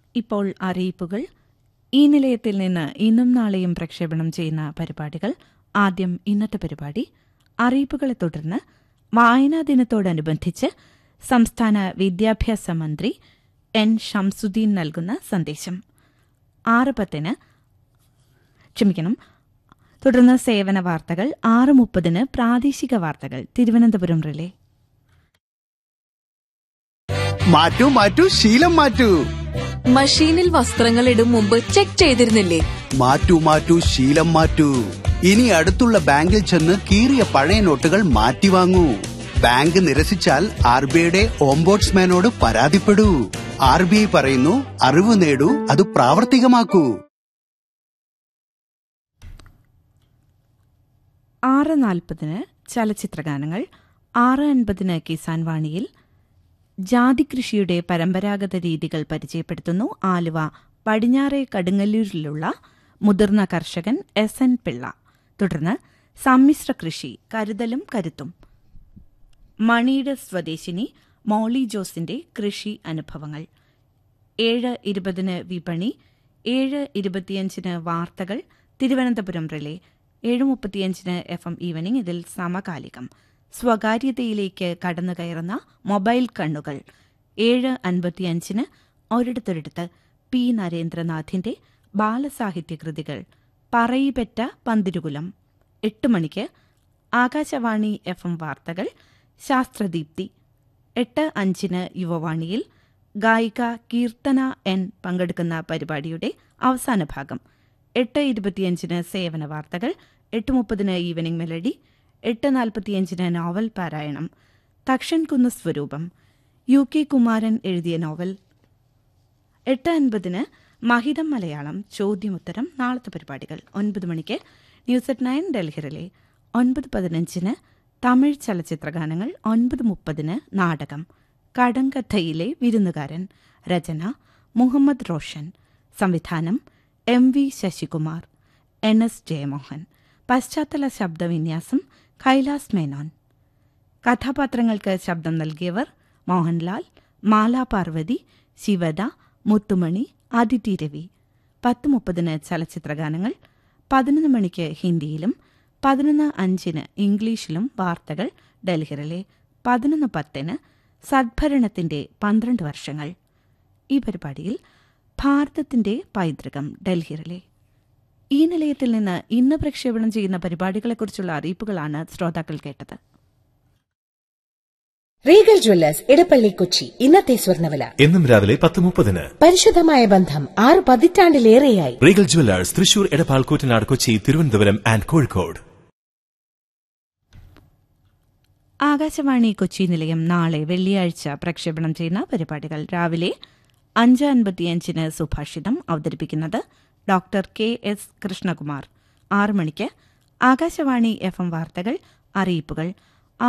ഇപ്പോൾ അറിയിപ്പുകൾ ഈ നിലയത്തിൽ നിന്ന് ഇന്നും നാളെയും പ്രക്ഷേപണം ചെയ്യുന്ന പരിപാടികൾ ആദ്യം ഇന്നത്തെ പരിപാടി അറിയിപ്പുകളെ തുടർന്ന് വായനാ ദിനത്തോടനുബന്ധിച്ച് സംസ്ഥാന വിദ്യാഭ്യാസ മന്ത്രി എൻ ഷംസുദ്ദീൻ നൽകുന്ന സന്ദേശം ആറ് പത്തിന് ക്ഷമിക്കണം തുടർന്ന് സേവന വാർത്തകൾ ആറ് മുപ്പതിന് പ്രാദേശിക വാർത്തകൾ തിരുവനന്തപുരം റിലേ മാറ്റൂ മാറ്റൂ ശീലം മാറ്റൂ മഷീനിൽ വസ്ത്രങ്ങൾ ഇടും മുമ്പ് ചെക്ക് ചെയ്തിരുന്നില്ലേ മാറ്റൂ മാറ്റൂ ശീലം മാറ്റൂ ഇനി അടുത്തുള്ള ബാങ്കിൽ ചെന്ന് കീറിയ പഴയ നോട്ടുകൾ മാറ്റി വാങ്ങൂ ബാങ്ക് നിരസിച്ചാൽ ആർ ബി ഐയുടെ ഓംബോട്സ്മാനോട് പരാതിപ്പെടൂ ആർ ബി ഐ പറയുന്നു അറിവ് നേടൂ അത് പ്രാവർത്തികമാക്കൂ ആറ് നാൽപ്പതിന് ചലച്ചിത്രഗാനങ്ങൾ ആറ് അൻപതിന് കിസാൻ വാണിയിൽ ജാതികൃഷിയുടെ പരമ്പരാഗത രീതികൾ പരിചയപ്പെടുത്തുന്നു ആലുവ പടിഞ്ഞാറെ കടുങ്ങല്ലൂരിലുള്ള മുതിർന്ന കർഷകൻ എസ് എൻ പിള്ള തുടർന്ന് സമ്മിശ്ര കൃഷി കരുതലും കരുത്തും മണിയുടെ സ്വദേശിനി മോളി ജോസിന്റെ കൃഷി അനുഭവങ്ങൾ ഏഴ് ഇരുപതിന് വിപണി ഏഴ് ഇരുപത്തിയഞ്ചിന് വാർത്തകൾ തിരുവനന്തപുരം റിലേ ഏഴ് മുപ്പത്തിയഞ്ചിന് എഫ് എം ഈവനിംഗ് ഇതിൽ സമകാലികം സ്വകാര്യതയിലേക്ക് കടന്നുകയറുന്ന മൊബൈൽ കണ്ണുകൾ ഏഴ് അൻപത്തിയഞ്ചിന് ഒരിടത്തൊരിടത്ത് പി നരേന്ദ്രനാഥിന്റെ ബാലസാഹിത്യ കൃതികൾ പറയിപെറ്റ പന്തിരുകുലം എട്ട് മണിക്ക് ആകാശവാണി എഫ് എം വാർത്തകൾ ശാസ്ത്രദീപ്തി എട്ട് അഞ്ചിന് യുവവാണിയിൽ ഗായിക കീർത്തന എൻ പങ്കെടുക്കുന്ന പരിപാടിയുടെ അവസാന ഭാഗം എട്ട് ഇരുപത്തിയഞ്ചിന് സേവന വാർത്തകൾ എട്ട് മുപ്പതിന് ഈവനിംഗ് മെലഡി എട്ട് നാൽപ്പത്തിയഞ്ചിന് നോവൽ പാരായണം തക്ഷൻ കുന്ന് സ്വരൂപം യു കെ കുമാരൻ എഴുതിയ നോവൽ എട്ട് അൻപതിന് മഹിതം മലയാളം ചോദ്യമുത്തരം നാളത്തെ പരിപാടികൾ ഒൻപത് മണിക്ക് ന്യൂസ് അറ്റ് നയൻ ഡൽഹിറിലെ ഒൻപത് പതിനഞ്ചിന് തമിഴ് ചലച്ചിത്രഗാനങ്ങൾ ഒൻപത് മുപ്പതിന് നാടകം കടങ്കഥയിലെ വിരുന്നുകാരൻ രചന മുഹമ്മദ് റോഷൻ സംവിധാനം M V Sasikumar N S Jayamohan പശ്ചാത്തല ശബ്ദവിന്യാസം കൈലാസ് മേനോൻ കഥാപാത്രങ്ങൾക്ക് ശബ്ദം നൽകിയവർ മോഹൻലാൽ മാലാ പാർവതി ശിവദ മുത്തുമണി അദിതി രവി പത്ത് മുപ്പതിന് ചലച്ചിത്രഗാനങ്ങൾ പതിനൊന്ന് മണിക്ക് ഹിന്ദിയിലും പതിനൊന്ന് അഞ്ചിന് ഇംഗ്ലീഷിലും വാർത്തകൾ ഡൽഹിറിലെ പതിനൊന്ന് പത്തിന് സദ്ഭരണത്തിന്റെ പന്ത്രണ്ട് വർഷങ്ങൾ ഈ പരിപാടിയിൽ ഭാരതത്തിന്റെ പൈതൃകം ഡൽഹിറിലെ ഈ നിലയത്തിൽ നിന്ന് ഇന്ന് പ്രക്ഷേപണം ചെയ്യുന്ന പരിപാടികളെക്കുറിച്ചുള്ള അറിയിപ്പുകളാണ് ശ്രോതാക്കൾ കേട്ടത് റീഗൽ ജ്വല്ലേഴ്സ് ഇടപ്പള്ളി കൊച്ചി ഇന്നത്തെ സ്വർണ്ണവില എന്നും രാവിലെ പത്ത് മുപ്പതിന് പരിശുദ്ധമായ ബന്ധം ആറ് പതിറ്റാണ്ടിലേറെയായി Regal jewellers Thrissur Edappal Koottanad Kochi Thiruvananthapuram and Kozhikode Akashvani Kochi നിലയം നാളെ വെള്ളിയാഴ്ച പ്രക്ഷേപണം ചെയ്യുന്ന പരിപാടികൾ രാവിലെ അഞ്ച് അൻപത്തിയഞ്ചിന് സുഭാഷിതം അവതരിപ്പിക്കുന്നത് ഡോക്ടർ കെ എസ് കൃഷ്ണകുമാർ ആറ് മണിക്ക് ആകാശവാണി എഫ് എം വാർത്തകൾ അറിയിപ്പുകൾ